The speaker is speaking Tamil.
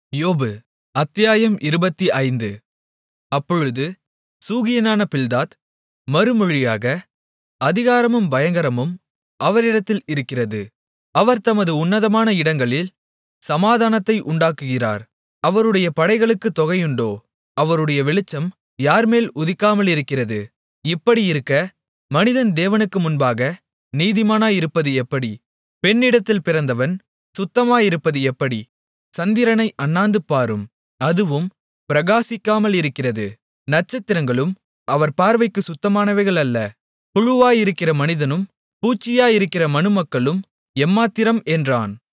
யோபு அத்தியாயம் இருபத்தைந்து அப்பொழுது சூகியனான பில்தாத் மறுமொழியாக அதிகாரமும் பயங்கரமும் அவரிடத்தில் இருக்கிறது அவர் தமது உன்னதமான இடங்களில் சமாதானத்தை உண்டாக்குகிறார் அவருடைய படைகளுக்குத் தொகையுண்டோ அவருடைய வெளிச்சம் யார்மேல் உதிக்காமலிருக்கிறது இப்படியிருக்க மனிதன் தேவனுக்கு முன்பாக நீதிமானாயிருப்பது எப்படி பெண்ணிடத்தில் பிறந்தவன் சுத்தமாயிருப்பது எப்படி சந்திரனை அண்ணாந்துபாரும் அதுவும் பிரகாசிக்காமலிருக்கிறது நட்சத்திரங்களும் அவர் பார்வைக்குச் சுத்தமானவைகள் அல்ல புழுவாயிருக்கிற மனிதனும் பூச்சியாயிருக்கிற மனுமக்களும் எம்மாத்திரம் என்றான்